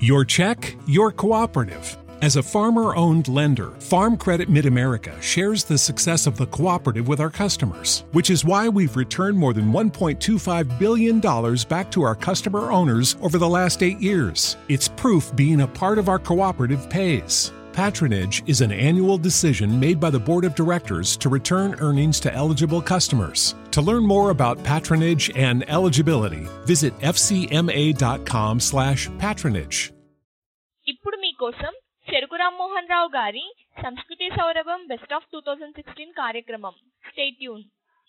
Your check, your cooperative. As a farmer owned lender, Farm Credit Mid America shares the success of the cooperative with our customers, which is why we've returned more than $1.25 billion back to our customer owners over the last eight years. It's proof being a part of our cooperative pays. Patronage is an annual decision made by the Board of Directors to return earnings to eligible customers. To learn more about patronage and eligibility, visit fcma.com/patronage. ఇప్పుడు మీకోసం చెరుకు రామ్మోహన్ రావు గారి సంస్కృతి సౌరభం best of two thousand sixteen కార్యక్రమం stay tune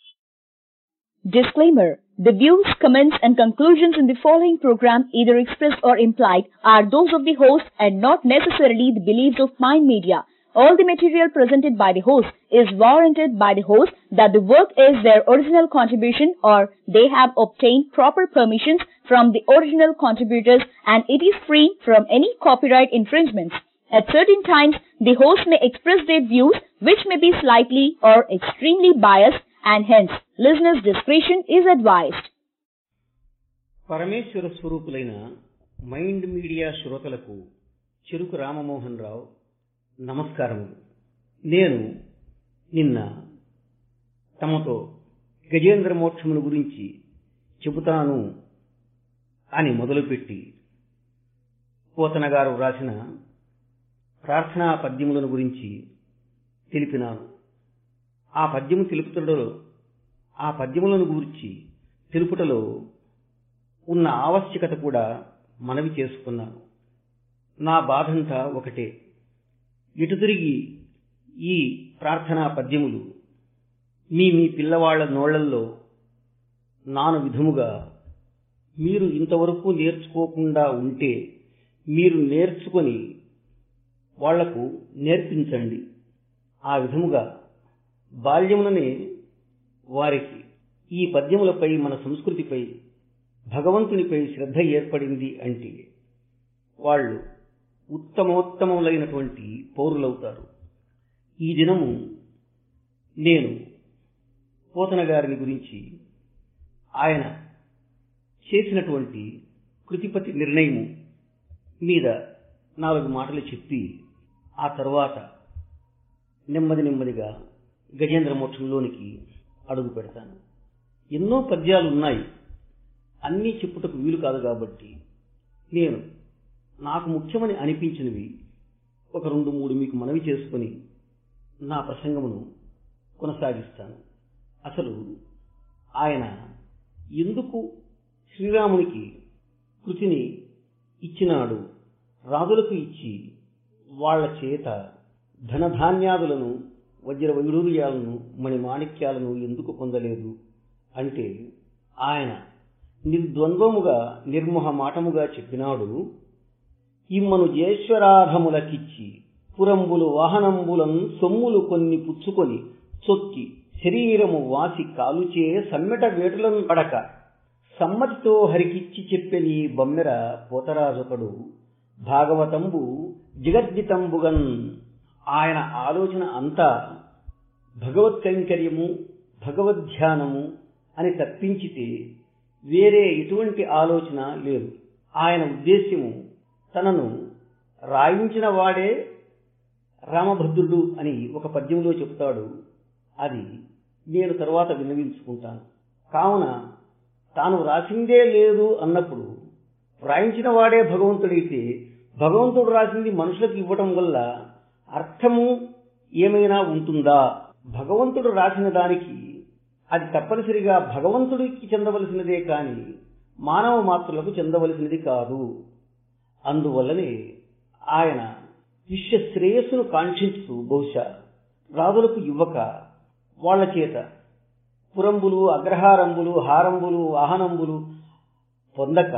Disclaimer The views, comments, and conclusions in the following program, either expressed or implied, are those of the host and not necessarily the beliefs of Mind Media. All the material presented by the host is warranted by the host that the work is their original contribution or they have obtained proper permissions from the original contributors and it is free from any copyright infringements. At certain times, the host may express their views which may be slightly or extremely biased and hence listeners' discretion is advised. పరమేశ్వర స్వరూపులైన mind media శ్రోతలకు చెరుకు రామమోహన్ రావు నమస్కారములు నేను నిన్న తమతో గజేంద్ర మోక్షమును గురించి చెబుతాను అని మొదలుపెట్టి పోతన గారు వ్రాసిన ప్రార్థనా పద్యములను గురించి తెలిపినాను ఆ పద్యము తెలుపుటలో ఆ పద్యములను గురించి తెలుపుటలో ఉన్న ఆవశ్యకత కూడా మనవి చేసుకున్నాను నా బాధంతా ఒకటే ఇటు తిరిగి ఈ ప్రార్థనా పద్యములు మీ మీ పిల్లవాళ్ల నోళ్లల్లో నాను విధముగా మీరు ఇంతవరకు నేర్చుకోకుండా ఉంటే మీరు నేర్చుకొని వాళ్లకు నేర్పించండి ఆ విధముగా బాల్యముననే వారికి ఈ పద్యములపై మన సంస్కృతిపై భగవంతునిపై శ్రద్ధ ఏర్పడింది అంటే వాళ్ళు ఉత్తమోత్తములైనటువంటి పౌరులవుతారు ఈ దినము నేను పోతన గారిని గురించి ఆయన చేసినటువంటి కృతిపతి నిర్ణయము మీద నాలుగు మాటలు చెప్పి ఆ తరువాత నెమ్మది నెమ్మదిగా గజేంద్ర మోక్షంలోనికి అడుగు పెడతాను ఎన్నో పద్యాలు ఉన్నాయి అన్నీ చెప్పుటకు వీలు కాదు కాబట్టి నేను నాకు ముఖ్యమని అనిపించినవి ఒక రెండు మూడు మీకు మనవి చేసుకుని నా ప్రసంగమును కొనసాగిస్తాను అసలు ఆయన ఎందుకు శ్రీరామునికి కృతిని ఇచ్చినాడు రాజులకు ఇచ్చి వాళ్ల చేత ధనధాన్యాదులను వజ్ర వైడూర్యాలను మణిమాణిక్యాలను ఎందుకు పొందలేదు అంటే ఆయన నిర్ద్వంద్వముగా నిర్మోహమాటముగా చెప్పినాడు ఇమ్మను జేశ్వరాధములకిచ్చి పురంబులు వాహనంబులను సొమ్ములు కొన్ని పుచ్చుకొని చొక్కి శరీరము వాసి కాలుచే సమ్మెట వేటులను పడక సమ్మతితో హరికిచ్చి చెప్పెని బొమ్మెర పోతరాజొకడు భాగవతంబు జగద్దితంబుగన్ ఆయన ఆలోచన అంతా భగవత్ కైంకర్యము భగవద్ధ్యానము అని తప్పించితే వేరే ఎటువంటి ఆలోచన లేదు ఆయన ఉద్దేశ్యము తనను రాయించిన వాడే రామభద్రుడు అని ఒక పద్యంలో చెప్తాడు అది నేను తరువాత విన్నవించుకుంటాను కావున తాను రాసిందే లేదు అన్నప్పుడు వ్రాయించిన వాడే భగవంతుడైతే భగవంతుడు రాసింది మనుషులకు ఇవ్వటం వల్ల అర్థము ఏమైనా ఉంటుందా భగవంతుడు రాసిన దానికి అది తప్పనిసరిగా భగవంతుడికి చెందవలసినదే కాని మానవ మాత్రులకు చెందవలసినది కాదు అందువల్లనే ఆయన విశ్వ శ్రేయస్సును కాంక్షించుతూ బహుశా రాజులకు ఇవ్వక వాళ్ల చేత పురంబులు అగ్రహారంబులు హారంబులు వాహనంబులు పొందక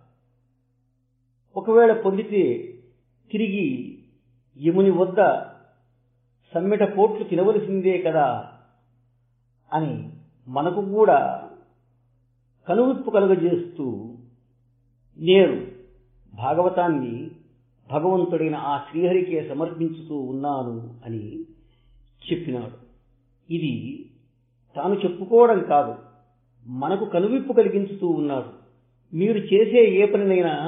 ఒకవేళ పొందితే తిరిగి యముని వద్ద సమ్మెట పోట్లు తినవలసిందే కదా అని మనకు కూడా కనువిప్పు కలుగజేస్తూ నేను భాగవతాన్ని భగవంతుడైన ఆ శ్రీహరికే సమర్పించుతూ ఉన్నాను అని చెప్పినాడు ఇది తాను చెప్పుకోవడం కాదు మనకు కనువిప్పు కలిగించుతూ ఉన్నాడు మీరు చేసే ఏ పనినైనా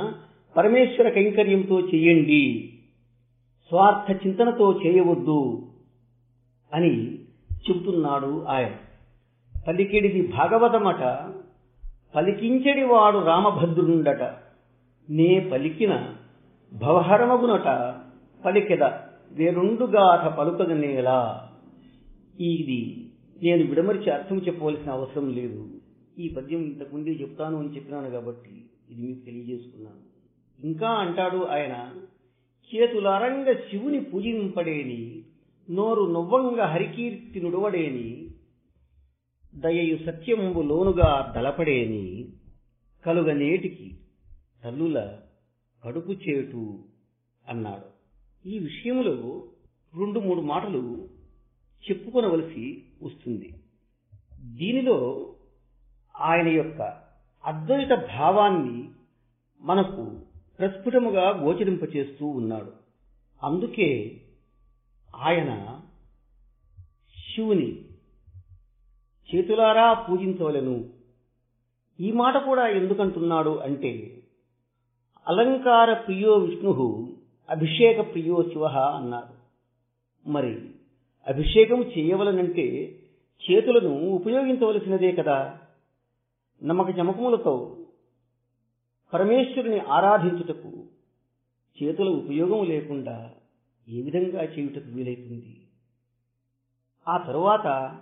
పరమేశ్వర కైంకర్యంతో చేయండి స్వార్థ చింతనతో చేయవద్దు అని చెబుతున్నాడు ఆయన పలికిడిది భాగవతమట పలికించడి వాడు రామభద్రుండట నే పలికిన భవహరమగునట పలికెద వేరుండుగాథ పలుకగనేలా ఇది నేను విడమరిచి అర్థం చెప్పవలసిన అవసరం లేదు ఈ పద్యం ఇంతకుముందే చెప్తాను అని చెప్పినాను కాబట్టి ఇది మీకు తెలియజేసుకున్నాను ఇంకా అంటాడు ఆయన చేతులారంగ శివుని పూజింపడేని నోరు నొవ్వంగ హరికీర్తి నుడవడేని దయయు సత్యంబు లోనుగా దలపడేని కలుగ నేటికి తల్లుల కడుపు చేటు అన్నాడు ఈ విషయంలో రెండు మూడు మాటలు చెప్పుకొనవలసి వస్తుంది దీనిలో ఆయన యొక్క అద్వైత భావాన్ని మనకు ప్రస్ఫుటముగా గోచరింపచేస్తూ ఉన్నాడు అందుకే ఆయన శివుని చేతులారా పూజించవలను ఈ మాట కూడా ఎందుకంటున్నాడు అంటే అలంకార ప్రియో విష్ణు అభిషేక ప్రియో శివ అన్నారు మరి అభిషేకం చేయవలనంటే చేతులను ఉపయోగించవలసినదే కదా నమ్మక చమకములతో పరమేశ్వరుని ఆరాధించుటకు చేతుల ఉపయోగం లేకుండా ఏ విధంగా చేయుటకు వీలైతుంది ఆ తరువాత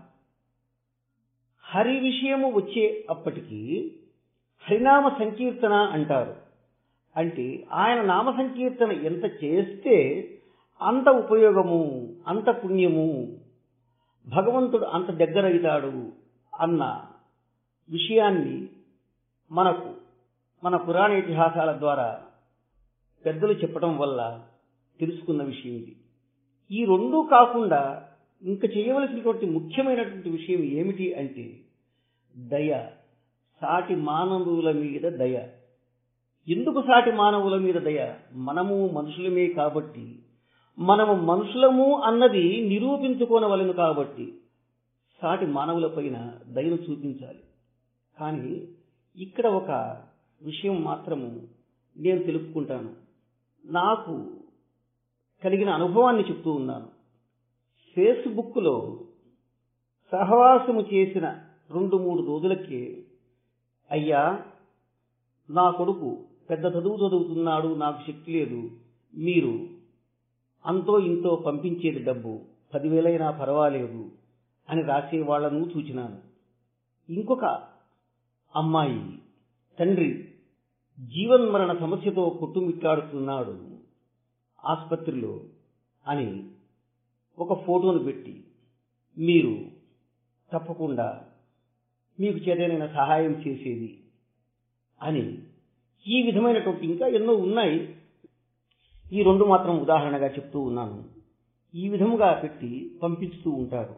హరి విషయము వచ్చే అప్పటికి హరినామ సంకీర్తన అంటారు అంటే ఆయన నామ సంకీర్తన ఎంత చేస్తే అంత ఉపయోగము అంత పుణ్యము భగవంతుడు అంత దగ్గరవుతాడు అన్న విషయాన్ని మనకు మన పురాణ ఇతిహాసాల ద్వారా పెద్దలు చెప్పడం వల్ల తెలుసుకున్న విషయం ఇది ఈ రెండూ కాకుండా ఇంకా చేయవలసినటువంటి ముఖ్యమైనటువంటి విషయం ఏమిటి అంటే దయ సాటి మానవుల మీద దయ ఎందుకు సాటి మానవుల మీద దయ మనము మనుషులమే కాబట్టి మనము మనుషులము అన్నది నిరూపించుకోనవలను కాబట్టి సాటి మానవుల పైన దయను చూపించాలి కానీ ఇక్కడ ఒక విషయం మాత్రము నేను తెలుపుకుంటాను నాకు కలిగిన అనుభవాన్ని చెప్తూ ఉన్నాను ఫేస్బుక్లో సహవాసము చేసిన రెండు మూడు రోజులకే అయ్యా నా కొడుకు పెద్ద చదువు చదువుతున్నాడు నాకు శక్తి లేదు మీరు అంతో ఇంతో పంపించేది డబ్బు పదివేలైనా పర్వాలేదు అని రాసే వాళ్లను చూచినాను ఇంకొక అమ్మాయి తండ్రి జీవన్మరణ సమస్యతో కొట్టుమిట్టాడుతున్నాడు ఆసుపత్రిలో అని ఒక ఫోటోను పెట్టి మీరు తప్పకుండా మీకు చేతనైన సహాయం చేసేది అని ఈ విధమైనటువంటి ఇంకా ఎన్నో ఉన్నాయి ఈ రెండు మాత్రం ఉదాహరణగా చెప్తూ ఉన్నాను ఈ విధముగా పెట్టి పంపిస్తూ ఉంటారు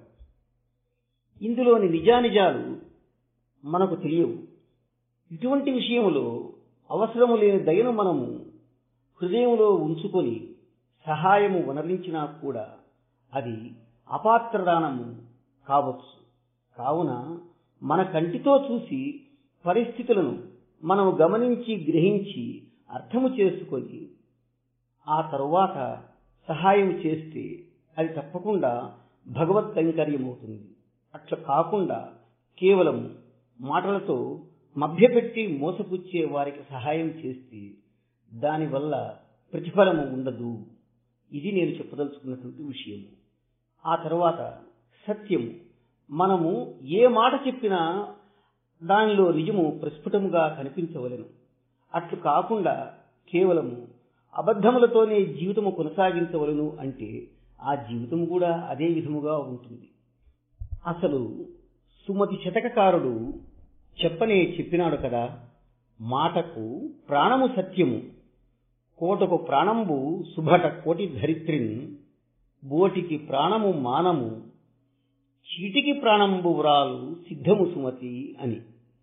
ఇందులోని నిజానిజాలు మనకు తెలియవు ఇటువంటి విషయంలో అవసరము లేని దయను మనము హృదయంలో ఉంచుకొని సహాయము వనరించినా కూడా అది అపాత్రదానము కావచ్చు కావున మన కంటితో చూసి పరిస్థితులను మనము గమనించి గ్రహించి అర్థము చేసుకొని ఆ తరువాత సహాయం చేస్తే అది తప్పకుండా భగవత్ కైంకర్యమవుతుంది అట్లా కాకుండా కేవలం మాటలతో మభ్యపెట్టి మోసపుచ్చే వారికి సహాయం చేస్తే దానివల్ల ప్రతిఫలము ఉండదు ఇది నేను చెప్పదలుచుకున్నటువంటి విషయం ఆ తర్వాత సత్యం మనము ఏ మాట చెప్పినా దానిలో నిజము ప్రస్ఫుటముగా కనిపించవలెను అట్లు కాకుండా కేవలము అబద్ధములతోనే జీవితము కొనసాగించవలను అంటే ఆ జీవితం కూడా అదే విధముగా ఉంటుంది అసలు సుమతి శతకకారుడు చెప్పనే చెప్పినాడు కదా మాటకు ప్రాణము సత్యము కోటకు ప్రాణంబు సుభట కోటి ధరిత్రిన్ బోటికి ప్రాణము మానము చీటికి ప్రాణంబు వ్రాలు సిద్ధము సుమతి అని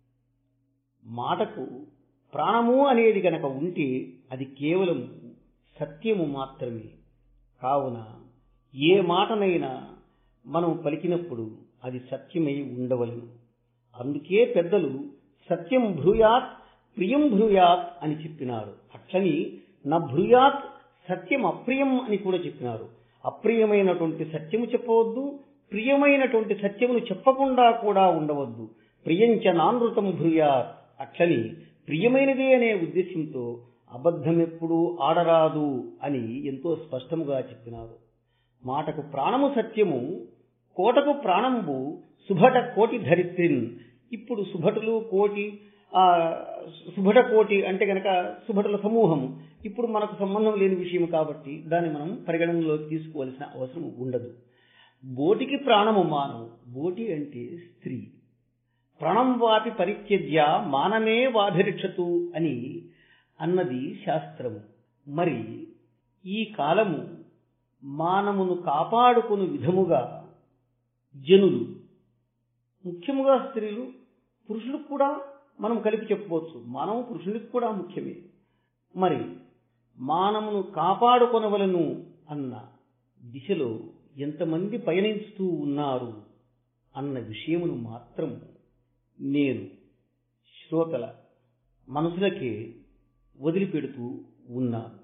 మాటకు ప్రాణము అనేది గనక ఉంటే అది కేవలం సత్యము మాత్రమే కావున ఏ మాటనైనా మనం పలికినప్పుడు అది సత్యమై ఉండవలను అందుకే పెద్దలు సత్యం భ్రూయాత్ ప్రియం భ్రూయాత్ అని చెప్పినారు అట్లని నా భృయాత్ సత్యం అప్రియం అని కూడా చెప్పినారు అప్రియమైనటువంటి సత్యము చెప్పవద్దు ప్రియమైనటువంటి సత్యమును చెప్పకుండా కూడా ఉండవద్దు ప్రియంచ నానృతం భృయాత్ అట్లని ప్రియమైనదే అనే ఉద్దేశంతో అబద్ధం ఎప్పుడూ ఆడరాదు అని ఎంతో స్పష్టముగా చెప్పినారు మాటకు ప్రాణము సత్యము కోటకు ప్రాణంబు సుభట కోటి ధరిత్రిన్ ఇప్పుడు సుభటులు కోటి ఆ సుభట కోటి అంటే గనక సుభటుల సమూహం ఇప్పుడు మనకు సంబంధం లేని విషయం కాబట్టి దాన్ని మనం పరిగణనలోకి తీసుకోవాల్సిన అవసరం ఉండదు బోటికి ప్రాణము మానవు బోటి అంటే స్త్రీ ప్రాణం వాపి పరిత్యజ్య మానమే వాభిరిక్షతు అని అన్నది శాస్త్రము మరి ఈ కాలము మానమును కాపాడుకుని విధముగా జనులు ముఖ్యముగా స్త్రీలు పురుషులకు కూడా మనం కలిపి చెప్పుకోవచ్చు మానవ పురుషునికి కూడా ముఖ్యమే మరి మానమును కాపాడుకొనవలను అన్న దిశలో ఎంతమంది పయనిస్తూ ఉన్నారు అన్న విషయమును మాత్రం నేను శ్రోతల మనసులకే వదిలిపెడుతూ ఉన్నాను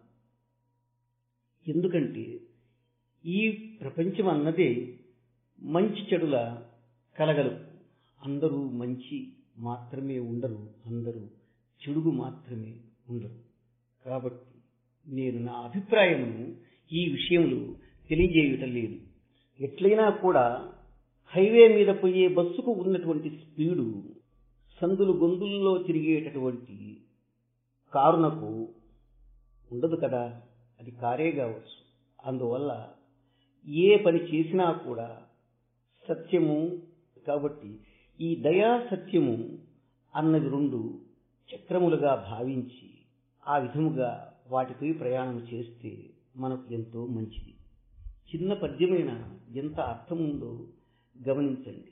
ఎందుకంటే ఈ ప్రపంచం అన్నదే మంచి చెడుల కలగలు అందరూ మంచి మాత్రమే ఉండరు అందరూ చెడుగు మాత్రమే ఉండరు కాబట్టి నేను నా అభిప్రాయమును ఈ విషయంలో తెలియజేయటం లేదు ఎట్లయినా కూడా హైవే మీద పోయే బస్సుకు ఉన్నటువంటి స్పీడు సందులు గొంతుల్లో తిరిగేటటువంటి కారునకు ఉండదు కదా అది కారే కావచ్చు అందువల్ల ఏ పని చేసినా కూడా సత్యము కాబట్టి ఈ దయా సత్యము అన్నది రెండు చక్రములుగా భావించి ఆ విధముగా వాటిపై ప్రయాణం చేస్తే మనకు ఎంతో మంచిది చిన్న పద్యమైన ఎంత అర్థం ఉందో గమనించండి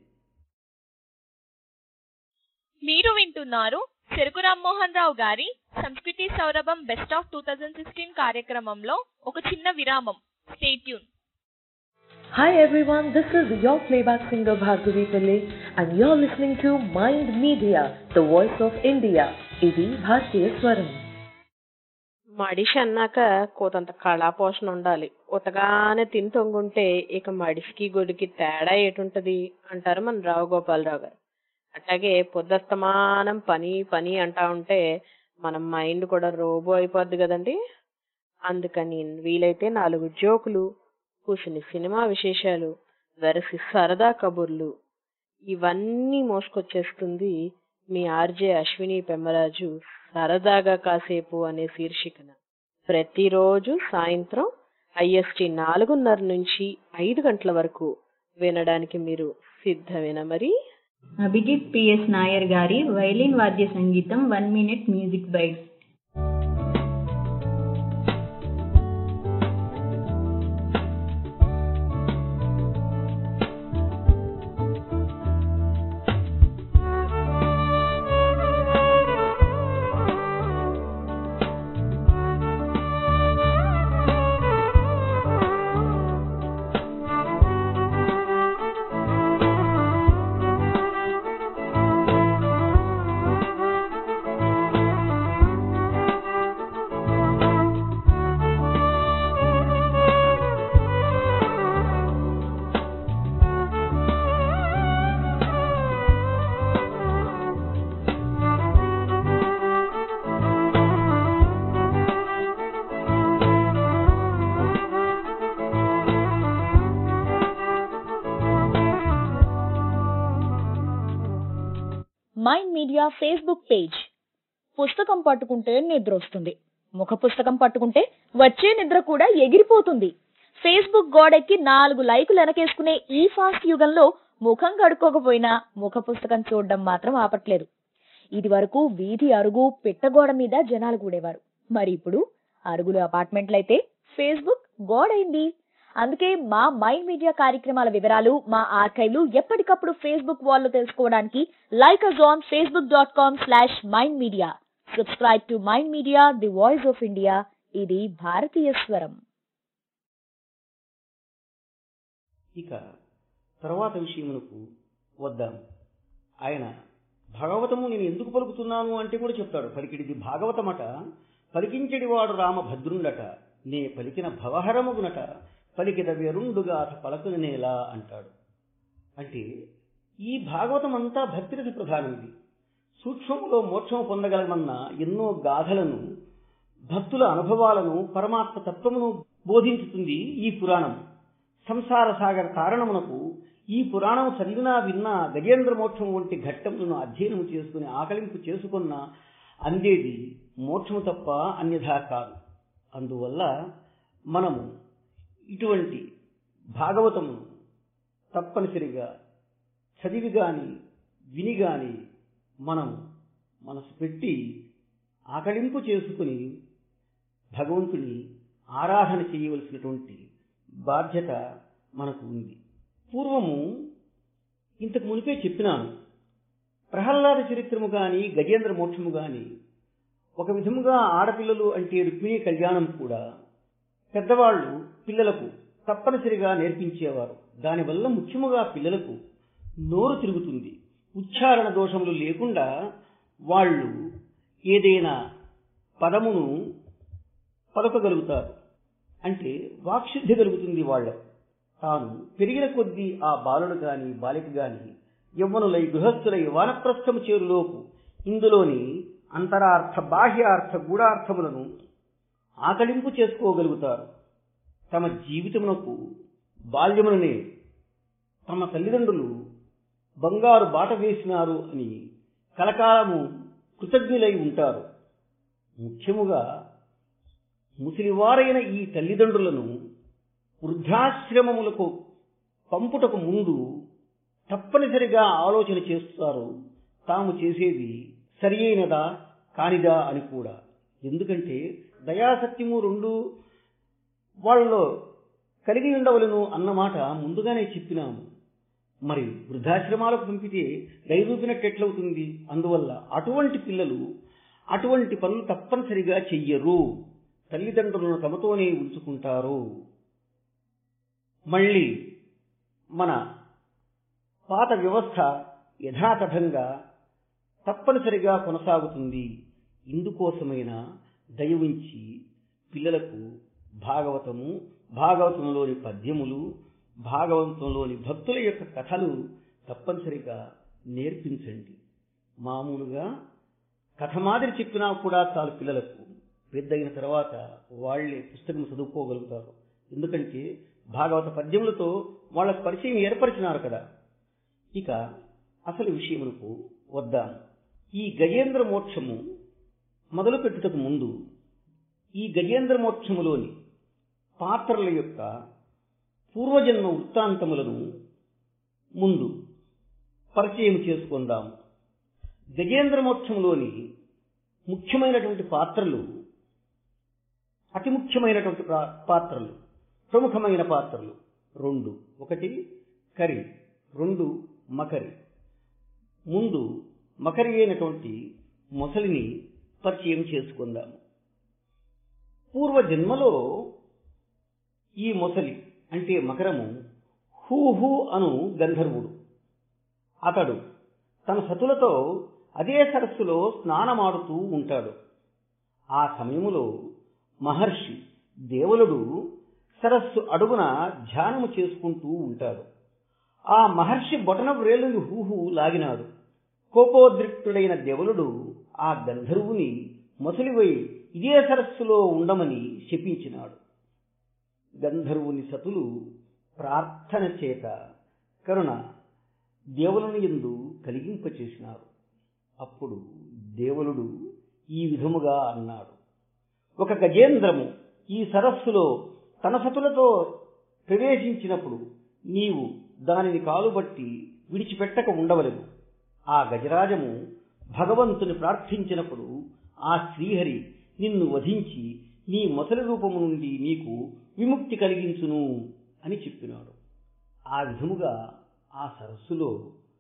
మీరు వింటున్నారు చెరుకు రామ్మోహన్ రావు గారి సంస్కృతి సౌరభం best of two thousand sixteen కార్యక్రమంలో ఒక చిన్న విరామం stay tune Hi everyone, this is your playback singer Bhargavi Pillai and you're listening to Mind Media, the voice of India. ఇది భారతీయ స్వరం మడిషి అన్నాక కోతంత కళాపోషణ ఉండాలి ఉతగానే తిని తొంగుంటే ఇక మడిషికి గొడికి తేడా ఏటుంటది అంటారు మన రావు గోపాలరావు గారు అట్లాగే పొద్దస్తమానం పని పని అంటా ఉంటే మన మైండ్ కూడా రోబో అయిపోద్ది కదండి అందుకని వీలైతే నాలుగు జోకులు కూర్చుని సినిమా విశేషాలు వెరసి సరదా కబుర్లు ఇవన్నీ మోసుకొచ్చేస్తుంది మీ ఆర్జే అశ్విని పెమ్మరాజు సరదాగా కాసేపు అనే శీర్షికన ప్రతిరోజు సాయంత్రం ఐఎస్టి నాలుగున్నర నుంచి ఐదు గంటల వరకు వినడానికి మీరు సిద్ధమేనా మరి అభిజిత్ పిఎస్ నాయర్ గారి వైలిన్ వాద్య సంగీతం one minute music bites mind media Facebook page పుస్తకం పట్టుకుంటే నిద్ర వస్తుంది ముఖ పుస్తకం పట్టుకుంటే వచ్చే నిద్ర కూడా ఎగిరిపోతుంది ఫేస్బుక్ గోడెక్కి నాలుగు లైకులు వెనకేసుకునే ఈ ఫాస్ట్ యుగంలో ముఖం కడుక్కోకపోయినా ముఖ పుస్తకం చూడడం మాత్రం ఆపట్లేదు ఇది వరకు వీధి అరుగు పిట్టగోడ మీద జనాలు కూడేవారు మరి ఇప్పుడు అరుగులు అపార్ట్మెంట్లయితే ఫేస్బుక్ గోడైంది అందుకే మా మైండ్ మీడియా కార్యక్రమాల వివరాలు మా ఆర్కైవ్లు ఎప్పటికప్పుడు ఫేస్బుక్ వాల్లో తెలుసుకోవడానికి like us on Facebook dot com slash mind media subscribe to mind media the voice of India ఇది భారతీయ స్వరం ఇక తర్వాత విషయమునకు వద్దాం ఆయన భాగవతము నేను ఎందుకు పలుకుతున్నాను అంటే కూడా చెప్తాడు పలికిడిది భాగవతమట పలికించడివాడు రామభద్రుండట నే పలికిన భవహరముగునట పలికిన వెరుండుగాథ పలకునేలా అంటాడు అంటే ఈ భాగవతం అంతా భక్తిరథ ప్రధానమిది సూక్ష్మములో మోక్షము పొందగలమన్న ఎన్నో గాథలను భక్తుల అనుభవాలను పరమాత్మ తత్వమును బోధించుతుంది ఈ పురాణం సంసార సాగర కారణమునకు ఈ పురాణం చదివినా విన్నా గజేంద్ర మోక్షం వంటి ఘట్టములను అధ్యయనం చేసుకుని ఆకలింపు చేసుకున్న అందేది మోక్షము తప్ప అన్యథా కాదు అందువల్ల మనము ఇటువంటి భాగవతమును తప్పనిసరిగా చదివి గాని విని గాని మనం మనసు పెట్టి ఆకలింపు చేసుకుని భగవంతుని ఆరాధన చేయవలసినటువంటి బాధ్యత మనకు ఉంది పూర్వము ఇంతకు మునిపే చెప్పినాను ప్రహ్లాద చరిత్రము గాని గజేంద్ర మోక్షము గాని ఒక విధముగా ఆడపిల్లలు అంటే రుక్మిణి కళ్యాణం కూడా పెద్దవాళ్ళు పిల్లలకు తప్పనిసరిగా నేర్పించేవారు దానివల్ల ముఖ్యముగా పిల్లలకు నోరు తిరుగుతుంది ఉచ్చారణ దోషములు లేకుండా వాళ్ళు ఏదైనా పదమును పలకగలుగుతారు అంటే వాక్శుద్ధి కలుగుతుంది వాళ్ళకు తాను పెరిగిన కొద్దీ ఆ బాలుడు గాని బాలిక గాని యవ్వనులై గృహస్థులై వానప్రస్థము చేరులోపు ఇందులోని అంతరార్థ బాహ్యార్థ గూఢార్థములను ఆకలింపు చేసుకోగలుగుతారు తమ జీవితమునకు బాల్యముననే తమ తల్లిదండ్రులు బంగారు బాట వేసినారు అని కలకాలము కృతజ్ఞులై ఉంటారు ముఖ్యముగా ముసలివారైన ఈ తల్లిదండ్రులను వృద్ధాశ్రమములకు పంపుటకు ముందు తప్పనిసరిగా ఆలోచన చేస్తారు తాము చేసేది సరి అయినదా కానిదా అని కూడా ఎందుకంటే దయాసత్యము రెండు వాళ్ళలో కలిగి ఉండవలను అన్నమాట ముందుగానే చెప్పినాము మరి వృద్ధాశ్రమాలకు పంపితే దయచూపినట్టు ఎట్లవుతుంది అందువల్ల అటువంటి పిల్లలు అటువంటి పనులు తప్పనిసరిగా చెయ్యరు తల్లిదండ్రులను తమతోనే ఉంచుకుంటారు మళ్ళీ మన పాత వ్యవస్థ యథాతథంగా తప్పనిసరిగా కొనసాగుతుంది ఇందుకోసమైనా దయ ఉంచి పిల్లలకు భాగవతము భాగవతంలోని పద్యములు భాగవతంలోని భక్తుల యొక్క కథలు తప్పనిసరిగా నేర్పించండి మామూలుగా కథ మాదిరి చెప్పినా కూడా చాలు పిల్లలకు పెద్దయిన తర్వాత వాళ్లే పుస్తకం చదువుకోగలుగుతారు ఎందుకంటే భాగవత పద్యములతో వాళ్ళకు పరిచయం ఏర్పరిచినారు కదా ఇక అసలు విషయమునకు వద్దాం ఈ గజేంద్ర మోక్షము మొదలు పెట్టుటకు ముందు ఈ గజేంద్ర మోక్షములోని పాత్రల యొక్క పూర్వజన్మ వృత్తాంతములను ముందు పరిచయం చేసుకుందాం గజేంద్ర మోక్షంలోని ముఖ్యమైనటువంటి పాత్రలు అతి ముఖ్యమైనటువంటి పాత్రలు ప్రముఖమైన పాత్రలు రెండు ఒకటి కరి రెండు మకరి ముందు మకరి అయినటువంటి మొసలిని పరిచయం చేసుకుందాము పూర్వ జన్మలో ఈ మొసలి అంటే మకరము హూ హూ అను గంధర్వుడు అతడు తన సతులతో అదే సరస్సులో స్నానమాడుతూ ఉంటాడు ఆ సమయములో మహర్షి దేవులుడు సరస్సు అడుగున ధ్యానము చేసుకుంటూ ఉంటాడు ఆ మహర్షి బొటన వ్రేలుని హూహు లాగినాడు కోపోద్రిక్తుడైన దేవులుడు ఆ గంధర్వుని మొసలివై ఇదే సరస్సులో ఉండమని శపించినాడు గంధర్వుని సతులు ప్రార్థన చేత కరుణ దేవులను ఎందు కలిగింపచేసినారు అప్పుడు దేవులుడు ఈ విధముగా అన్నాడు ఒక గజేంద్రము ఈ సరస్సులో తన సతులతో ప్రవేశించినప్పుడు నీవు దానిని కాలుబట్టి విడిచిపెట్టక ఉండవలెను ఆ గజరాజము భగవంతుని ప్రార్థించినప్పుడు ఆ శ్రీహరి నిన్ను వధించి నీ మొసలి రూపము నుండి నీకు విముక్తి కలిగించును అని చెప్పినాడు ఆ విధముగా ఆ సరస్సులో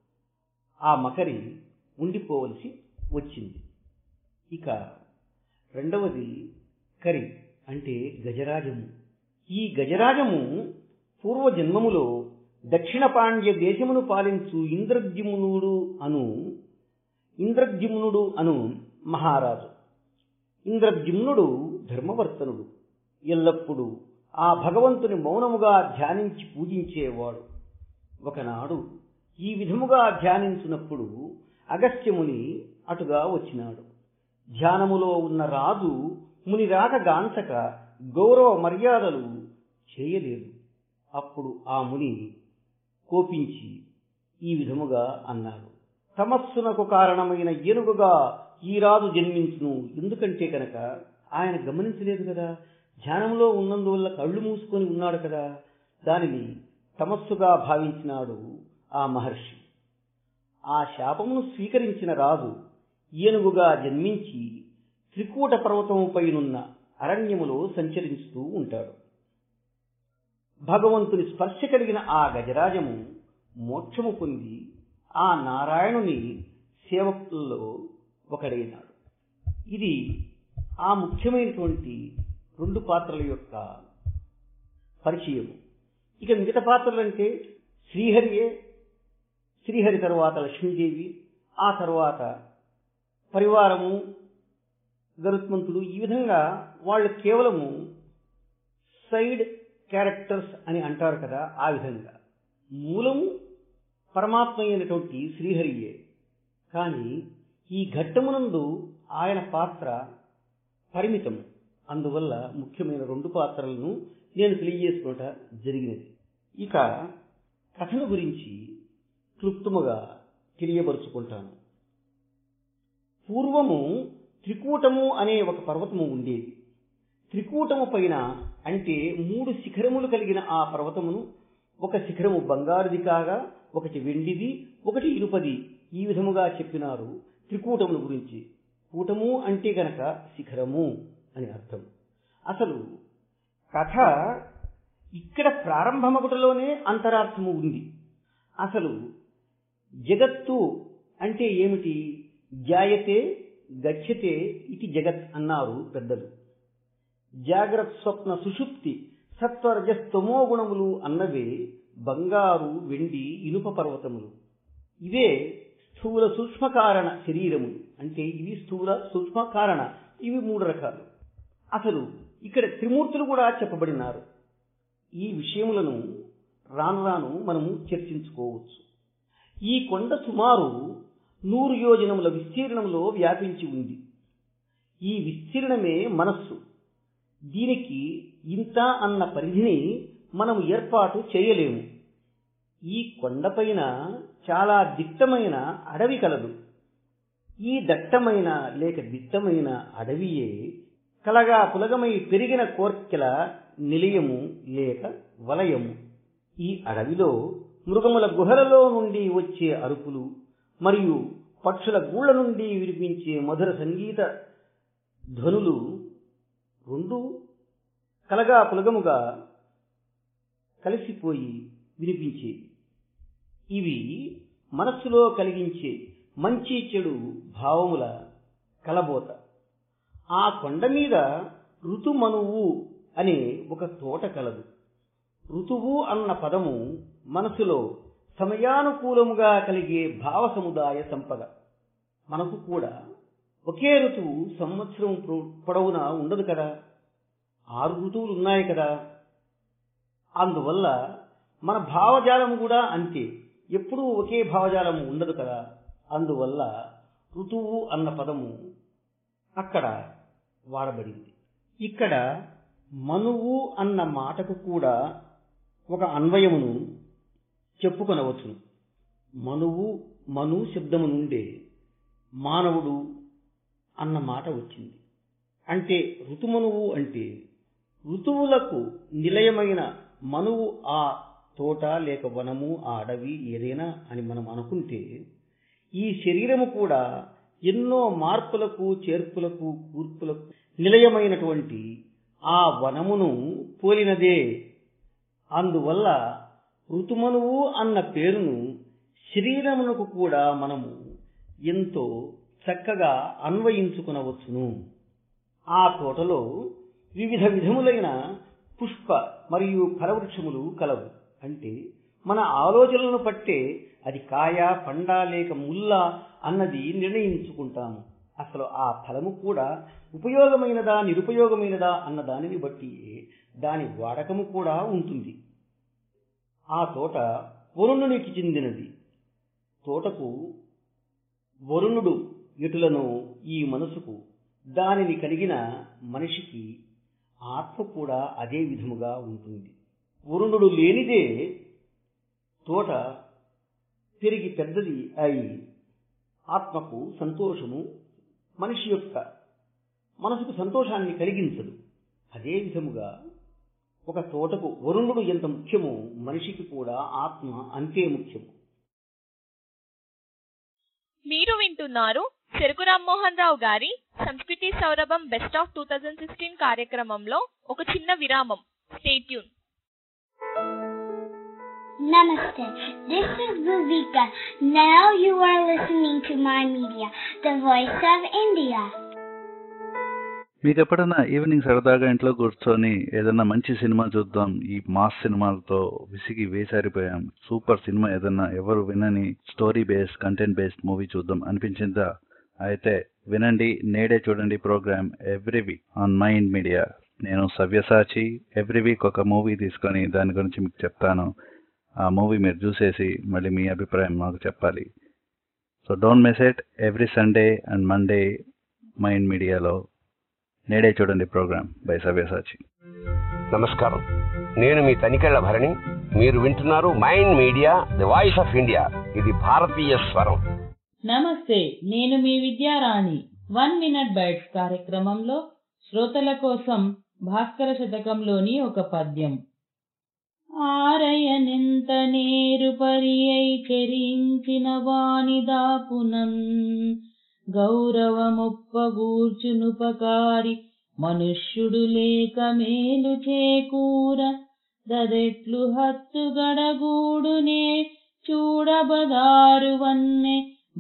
ఆ మకరి ఉండిపోవలసి వచ్చింది ఇక రెండవది కరి అంటే గజరాజము ఈ గజరాజము పూర్వజన్మములో దక్షిణ పాండ్య దేశమును పాలించు ఇంద్రద్యుమ్నుడు అను ఇంద్రద్యుమ్నుడు అను మహారాజు ఇంద్రద్యుమ్నుడు ధర్మవర్తనుడు ఎల్లప్పుడూ ఆ భగవంతుని మౌనముగా ధ్యానించి పూజించేవాడు ఒకనాడు ఈ విధముగా ధ్యానించినప్పుడు అగస్త్యముని అటుగా వచ్చినాడు ధ్యానములో ఉన్న రాజు ముని రాక గాంచక గౌరవ మర్యాదలు చేయలేదు అప్పుడు ఆ ముని కోపించి ఈ విధముగా అన్నాడు తమస్సునకు కారణమైన ఏనుగుగా ఈ రాజు జన్మించును ఎందుకంటే కనుక ఆయన గమనించలేదు కదా ధ్యానంలో ఉన్నందువల్ల కళ్ళు మూసుకొని ఉన్నాడు కదా దానిని తమస్సుగా భావించినాడు ఆ మహర్షి ఆ శాపమును స్వీకరించిన రాజు ఏనుగుగా జన్మించి త్రికూట పర్వతముపైనున్న అరణ్యములో సంచరిస్తూ ఉంటాడు భగవంతుని స్పర్శ కలిగిన ఆ గజరాజము మోక్షము పొంది ఆ నారాయణుని సేవకుల్లో ఒకడైనాడు ఇది ఆ ముఖ్యమైనటువంటి రెండు పాత్రల యొక్క పరిచయము ఇక మిగతా పాత్రలు అంటే శ్రీహరియే శ్రీహరి తరువాత లక్ష్మీదేవి ఆ తరువాత పరివారము గరుత్మంతుడు ఈ విధంగా వాళ్ళు కేవలము సైడ్ క్యారెక్టర్స్ అని అంటారు కదా ఆ విధంగా మూలము పరమాత్మ అయినటువంటి శ్రీహరియే కానీ ఈ ఘట్టమునందు ఆయన పాత్ర పరిమితము అందువల్ల ముఖ్యమైన రెండు పాత్రలను నేను తెలియజేసుకుంట జరిగినది ఇక కథను గురించి క్లుప్తముగా తెలియబరుచుకుంటాను పూర్వము త్రికూటము అనే ఒక పర్వతము ఉండేది త్రికూటము పైన అంటే మూడు శిఖరములు కలిగిన ఆ పర్వతమును ఒక శిఖరము బంగారుది కాగా ఒకటి వెండిది ఒకటి ఇనుపది ఈ విధముగా చెప్పినారు త్రికూటముల గురించి కూటము అంటే గనక శిఖరము అని అర్థం అసలు కథ ఇక్కడ ప్రారంభమగుటలోనే అంతరార్థము ఉంది అసలు జగత్తు అంటే ఏమిటి జాయతే గచ్చతే ఇది జగత్ అన్నారు పెద్దలు జాగ్రత్త స్వప్న సుషుప్తి సత్వరజస్తమో గుణములు అన్నవే బంగారు వెండి ఇనుప పర్వతములు ఇవే స్థూల సూక్ష్మకారణ శరీరములు అంటే ఇవి స్థూల సూక్ష్మకారణ ఇవి మూడు రకాలు అసలు ఇక్కడ త్రిమూర్తులు కూడా చెప్పబడినారు ఈ విషయములను రాను రాను మనము చర్చించుకోవచ్చు ఈ కొండ సుమారు నూరు యోజనముల విస్తీర్ణంలో వ్యాపించి ఉంది ఈ విస్తీర్ణమే మనస్సు దీనికి ఇంత అన్న పరిధిని మనం ఏర్పాటు చేయలేము ఈ కొండపైన చాలా దిట్టమైన అడవి కలదు ఈ దట్టమైన లేక దిట్టమైన అడవియే కలగా పులగమై పెరిగిన కోర్కెల నిలయము లేక వలయము ఈ అడవిలో మృగముల గుహలలో నుండి వచ్చే అరుపులు మరియు పక్షుల గూళ్ళ నుండి వినిపించే మధుర సంగీత ధ్వనులు రెండు కలగా పులగముగా కలిసిపోయి వినిపించేవి ఇవి మనస్సులో కలిగించే మంచి చెడు భావముల కలబోత ఆ కొండ మీద ఋతుమనువు అనే ఒక తోట కలదు ఋతువు అన్న పదము మనసులో సమయానుకూలముగా కలిగే భావ సముదాయ సంపద మనకు కూడా ఒకే ఋతువు సంవత్సరం పొడవునా ఉండదు కదా ఆరు ఋతువులు ఉన్నాయి కదా అందువల్ల మన భావజాలం కూడా అంతే ఎప్పుడూ ఒకే భావజాలం ఉండదు కదా అందువల్ల ఋతువు అన్న పదము అక్కడ వాడబడింది ఇక్కడ మనువు అన్న మాటకు కూడా ఒక అన్వయమును చెప్పుకొనవచ్చును మనువు మను శబ్దము నుండే మానవుడు అన్న మాట వచ్చింది అంటే ఋతుమనువు అంటే ఋతువులకు నిలయమైన మనువు ఆ తోట లేక వనము ఆ అడవి ఏదైనా అని మనం అనుకుంటే ఈ శరీరము కూడా ఎన్నో మార్పులకు చేర్పులకు కూర్పులకు నిలయమైనటువంటి ఆ వనమును పోలినదే అందువల్ల ఋతుమనువు అన్న పేరును శరీరమునకు కూడా మనము ఎంతో చక్కగా అన్వయించుకునవచ్చును ఆ తోటలో వివిధ విధములైన పుష్ప మరియు ఫలవృక్షములు కలవు అంటే మన ఆలోచనలను పట్టే అది కాయ పండ లేక ముల్ల అన్నది నిర్ణయించుకుంటాము అసలు ఆ ఫలము కూడా ఉపయోగమైనదా నిరుపయోగమైనదా అన్న దానిని బట్టి దాని వాడకము కూడా ఉంటుంది ఆ తోట వరుణునికి చెందినది తోటకు వరుణుడు ఎటులను ఈ మనసుకు దానిని కలిగిన మనిషికి ఆత్మ కూడా అదే విధముగా ఉంటుంది వరుణుడు లేనిదే తోట పెరిగి పెద్దది అయి ఆత్మకు సంతోషము మనిషి యొక్క మనసుకు సంతోషాన్ని కలిగించదు అదే విధముగా ఒక తోటకు వరుణుడు ఎంత ముఖ్యమో మనిషికి కూడా ఆత్మ అంతే ముఖ్యము మీరు వింటున్నారు చెరుకు రామ్మోహన్ రావు గారి సంస్కృతి సౌరభం best of two thousand sixteen కార్యక్రమంలో ఒక చిన్న విరామం stay tune Namaste. This is Bhuvika. Now you are listening to my media, the voice of India. మీకు ఎప్పుడైనా ఈవినింగ్ సరదాగా ఇంట్లో కూర్చొని ఏదైనా మంచి సినిమా చూద్దాం ఈ మాస్ సినిమాలతో విసిగి వేసారిపోయాం సూపర్ సినిమా ఏదైనా ఎవరు వినని story based content based movie చూద్దాం అనిపించిందా అయితే వినండి నేడే చూడండి program every week on mind media నేను సవ్యసాచి ఎవ్రీ వీక్ ఒక మూవీ తీసుకొని దాని గురించి మీకు చెప్తాను ఆ మూవీ మీరు చూసేసి మళ్ళీ మీ అభిప్రాయం మాకు చెప్పాలి so don't miss it every Sunday and Monday mind మీడియాలో నేడే చూడండి ప్రోగ్రామ్ బై సవ్యసాచి నమస్కారం నేను మీ తనికెళ్ల భరణి మీరు వింటున్నారు mind media the voice of India ఇది భారతీయ స్వరం నమస్తే నేను మీ విద్యారాణి వన్ మినిట్ బైట్స్ కార్యక్రమంలో శ్రోతల కోసం భాస్కర శతకంలోని ఒక పద్యం ఆరయనెంత నేరు పరియై చెరించిన వాణి దాపునన్ గౌరవమొప్పగూర్చునుపకారి మనుష్యుడు లేక మేలు చేకూర దదెట్లు హత్తు గడగూడునే చూడబదారు వన్నె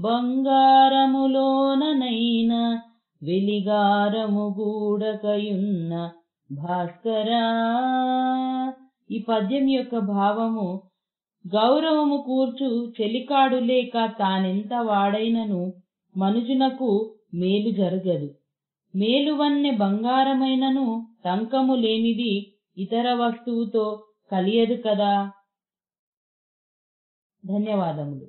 బంగారములోననైన వెలిగారము గూడకయున్న భాస్కరా ఈ పద్యం యొక్క భావము గౌరవము కూర్చు చెలికాడు లేక తానెంత వాడైనను మనుజునకు మేలు జరగదు మేలువన్నె బంగారమైనను టంకము లేనిది ఇతర వస్తువుతో కలియదు కదా ధన్యవాదములు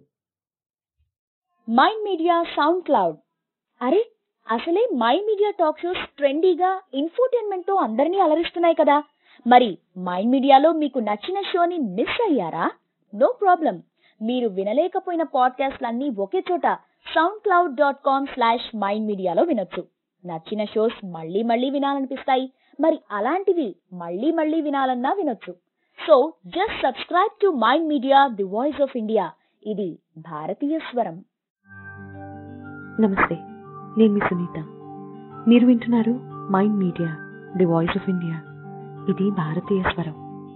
మైండ్ మీడియా సౌండ్ క్లౌడ్ అరే అసలే మైండ్ మీడియా టాక్ షోస్ ట్రెండీగా ఇన్ఫోటైన్మెంట్ తో అందరినీ అలరిస్తున్నాయి కదా మరి మైండ్ మీడియాలో మీకు నచ్చిన షోని మిస్ అయ్యారా నో ప్రాబ్లం మీరు వినలేకపోయిన పాడ్కాస్ట్లన్నీ ఒకే చోట sound cloud dot com slash mind మీడియాలో వినొచ్చు నచ్చిన షోస్ మళ్ళీ మళ్ళీ వినాలనిపిస్తాయి మరి అలాంటివి మళ్ళీ మళ్ళీ వినాలన్నా వినొచ్చు so just subscribe to mind media the voice of India ఇది భారతీయ స్వరం నమస్తే నేను మీ సునీత మీరు వింటున్నారు mind media the voice of India ఇది భారతీయ స్వరం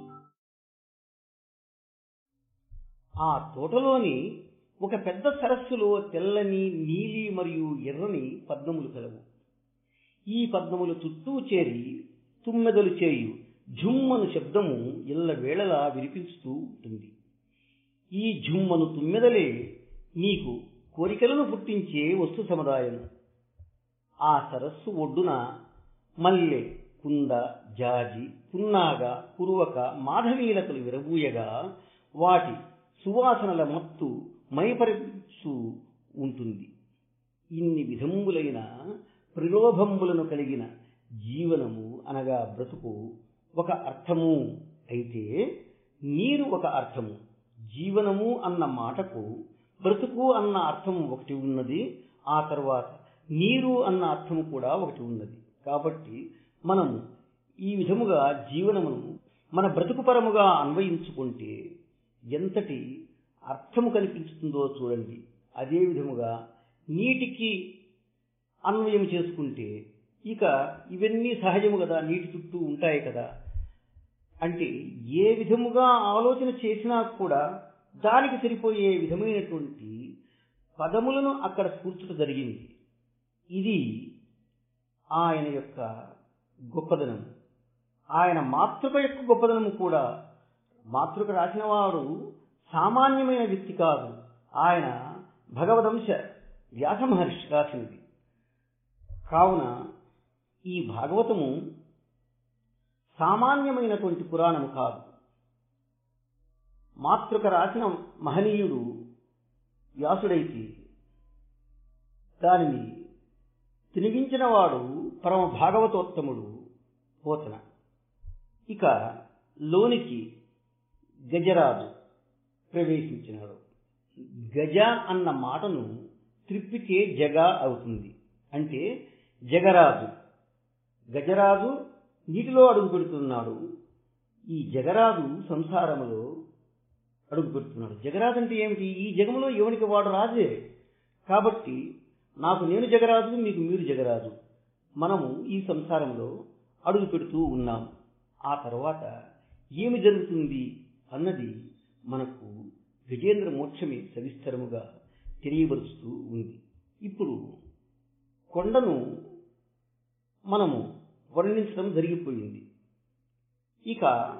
ఆ తోటలోని ఒక పెద్ద సరస్సులో తెల్లని నీలి మరియు ఎర్రని పద్మములు కలవు ఈ పద్మములు చుట్టూ చేరి తుమ్మెదలు చేయు ఝుమ్మను శబ్దము ఇళ్ళ వేళలా వినిపిస్తూ ఉంటుంది ఈ ఝుమ్మను తుమ్మెదలే నీకు కోరికలను పుట్టించే వస్తు సముదాయం ఆ సరస్సు ఒడ్డున మల్లె కుంద జాజి పున్నాగ కురువక మాధవీలతలు విరబూయగా వాటి సువాసనల మత్తు మైపరిచు ఉంటుంది ఇన్ని విధములైన ప్రలోభంబులను కలిగిన జీవనము అనగా బ్రతుకు ఒక అర్థము అయితే నీరు ఒక అర్థము జీవనము అన్న మాటకు బ్రతుకు అన్న అర్థం ఒకటి ఉన్నది ఆ తర్వాత నీరు అన్న అర్థము కూడా ఒకటి ఉన్నది కాబట్టి మనము ఈ విధముగా జీవనమును మన బ్రతుకుపరముగా అన్వయించుకుంటే ఎంతటి అర్థము కనిపించుతుందో చూడండి అదే విధముగా నీటికి అన్వయం చేసుకుంటే ఇక ఇవన్నీ సహజము కదా నీటి చుట్టూ ఉంటాయి కదా అంటే ఏ విధముగా ఆలోచన చేసినా కూడా దానికి సరిపోయే విధమైనటువంటి పదములను అక్కడ కూర్చుట జరిగింది ఇది ఆయన యొక్క గొప్పదనం ఆయన మాతృక యొక్క గొప్పదనం కూడా మాతృక రాసిన వాడు సామాన్యమైన వ్యక్తి కాదు ఆయన భగవదంశ వ్యాస మహర్షి రాసినది కావున ఈ భాగవతము సామాన్యమైనటువంటి పురాణము కాదు మాతృక రాసిన మహనీయుడు వ్యాసుడైతే దానిని తినిగించిన వాడు పరమ భాగవతోత్తముడు పోతన ఇక లోనికి గజరాజు ప్రవేశించినాడు గజ అన్న మాటను త్రిప్పితే జగ అవుతుంది అంటే జగరాజు గజరాజు నీటిలో అడుగు పెడుతున్నాడు ఈ జగరాజు సంసారములో అడుగు పెడుతున్నాడు జగరాజు అంటే ఏమిటి ఈ జగములో ఎవనికి వాడు రాజే కాబట్టి నాకు నేను జగరాజు మీకు మీరు జగరాజు మనము ఈ సంసారంలో అడుగు పెడుతూ ఉన్నాం ఆ తర్వాత ఏమి జరుగుతుంది అన్నది మనకు గజేంద్ర మోక్షమే సవిస్తరముగా తెలియబరుస్తూ ఉంది ఇప్పుడు కొండను మనము వర్ణించడం జరిగిపోయింది ఇక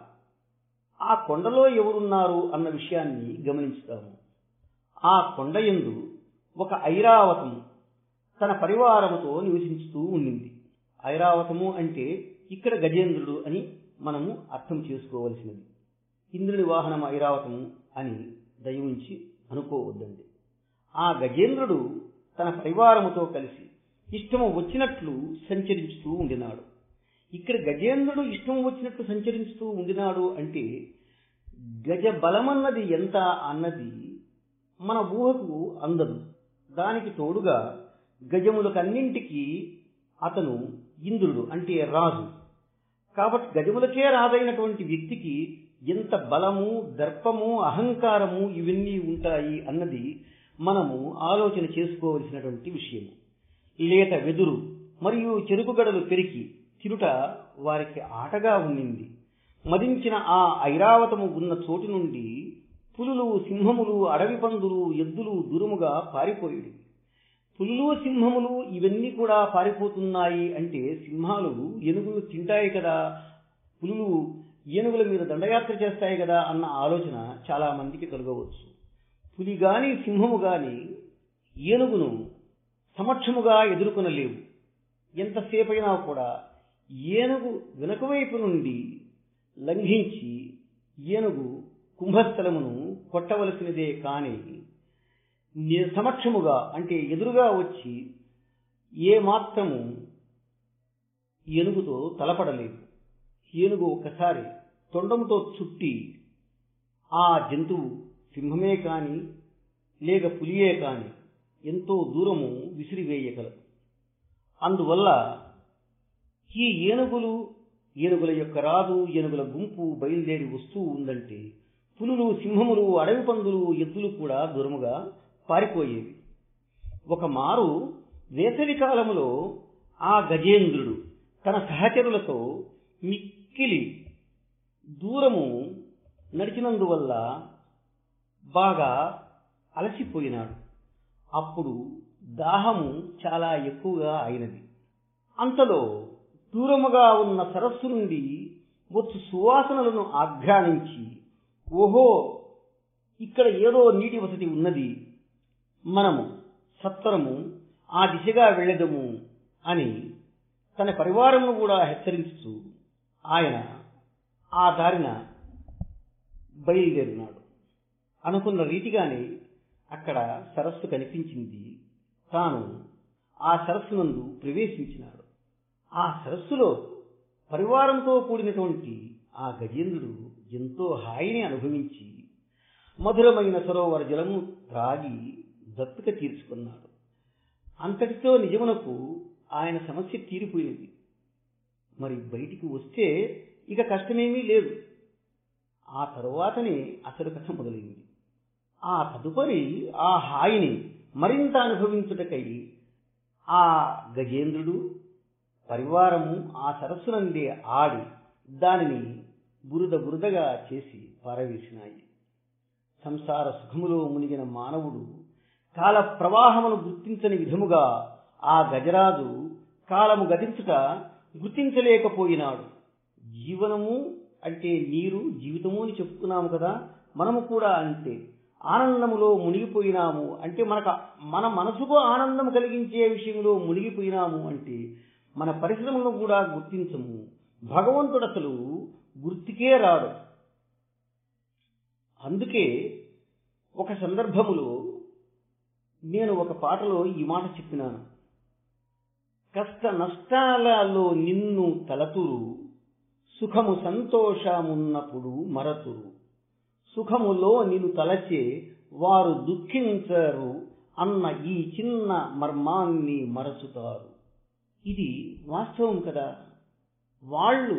ఆ కొండలో ఎవరున్నారు అన్న విషయాన్ని గమనించుతాము ఆ కొండ ఎందు ఒక ఐరావతం తన పరివారముతో నివసించుతూ ఉండింది ఐరావతము అంటే ఇక్కడ గజేంద్రుడు అని మనము అర్థం చేసుకోవలసినది ఇంద్రుని వాహనం ఐరావతము అని దయవుంచి అనుకోవద్దండి ఆ గజేంద్రుడు తన పరివారముతో కలిసి ఇష్టము వచ్చినట్లు సంచరిస్తూ ఉండినాడు ఇక్కడ గజేంద్రుడు ఇష్టం వచ్చినట్లు సంచరిస్తూ ఉండినాడు అంటే గజ బలమన్నది ఎంత అన్నది మన ఊహకు అందదు దానికి తోడుగా గజములకన్నింటికి అతను ఇంద్రుడు అంటే రాజు కాబట్టి గజములకే రాజైనటువంటి వ్యక్తికి ఎంత బలము దర్పము అహంకారము ఇవన్నీ ఉంటాయి అన్నది మనము ఆలోచన చేసుకోవలసినటువంటి విషయం లేత వెదురు మరియు చెరుకుగడలు పెరికి తిరుట వారికి ఆటగా ఉండింది మదించిన ఆ ఐరావతము ఉన్న చోటు నుండి పులులు సింహములు అడవి పందులు ఎద్దులు దూరముగా పారిపోయేవి పులులు సింహములు ఇవన్నీ కూడా పారిపోతున్నాయి అంటే సింహాలు ఏనుగులు తింటాయి కదా పులులు ఏనుగుల మీద దండయాత్ర చేస్తాయి కదా అన్న ఆలోచన చాలా మందికి కలగవచ్చు పులి గాని సింహము గాని ఏనుగును సమక్షముగా ఎదుర్కొనలేవు ఎంతసేపైనా కూడా ఏనుగు వెనుక వైపు నుండి లంఘించి ఏనుగు కుంభస్థలమును కొట్టవలసినదే కాని సమక్షముగా అంటే ఎదురుగా వచ్చి ఏ మాత్రము ఏనుగుతో తలపడలేదు ఏనుగు ఒకసారి తొండముతో చుట్టి ఆ జంతువు సింహమే కాని లేక పులియే కాని ఎంతో దూరము విసిరివేయగలదు అందువల్ల ఈ ఏనుగులు ఏనుగుల యొక్క రాజు ఏనుగుల గుంపు బయలుదేరి వస్తూ ఉందంటే పులులు సింహములు అడవి పందులు ఎద్దులు కూడా దూరముగా పారిపోయేవి ఒక మారు వేసవి కాలములో ఆ గజేంద్రుడు తన సహచరులతో మిక్కిలి దూరము నడిచినందువల్ల బాగా అలసిపోయినాడు అప్పుడు దాహము చాలా ఎక్కువగా అయినది అంతలో దూరముగా ఉన్న సరస్సు నుండి వచ్చు సువాసనలను ఆఘ్రానించి ఓహో ఇక్కడ ఏదో నీటి వసతి ఉన్నది మనము సత్వరము ఆ దిశగా వెళ్ళదము అని తన పరివారమును కూడా హెచ్చరిస్తూ ఆయన ఆ దారిన బయలుదేరినాడు అనుకున్న రీతిగానే అక్కడ సరస్సు కనిపించింది తాను ఆ సరస్సునందు ప్రవేశించినాడు ఆ సరస్సులో పరివారంతో కూడినటువంటి ఆ గజేంద్రుడు ఎంతో హాయిని అనుభవించి మధురమైన సరోవర జలము త్రాగి దత్తుక తీర్చుకున్నాడు అంతటితో నిజమునకు ఆయన సమస్య తీరిపోయింది మరి బయటికి వస్తే ఇక కష్టమేమీ లేదు ఆ తరువాతనే అసలు కథ మొదలైంది ఆ తదుపరి ఆ హాయిని మరింత అనుభవించుటకై ఆ గజేంద్రుడు పరివారము ఆ సరస్సునందే ఆడి దానిని బురద బురదగా చేసి పారవేసినాయి సంసార సుఖములో మునిగిన మానవుడు కాల ప్రవాహమును గుర్తించని విధముగా ఆ గజరాజు కాలము గతించుట గుర్తించలేకపోయినాడు జీవనము అంటే నీరు జీవితము అని చెప్పుకున్నాము కదా మనము కూడా అంతే ఆనందములో మునిగిపోయినాము అంటే మనకు మన మనసుకు ఆనందం కలిగించే విషయంలో మునిగిపోయినాము అంటే మన పరిశ్రమలను కూడా గుర్తించము భగవంతుడు అసలు గుర్తుకే రాడు అందుకే ఒక సందర్భములో నేను ఒక పాటలో ఈ మాట చెప్పినాను కష్ట నష్టాలలో నిన్ను తలతురు సుఖము సంతోషమున్నప్పుడు మరతురు సుఖములో నిన్ను తలచే వారు దుఃఖించరు అన్న ఈ చిన్న మర్మాన్ని మరచుతారు ఇది వాస్తవం కదా వాళ్ళు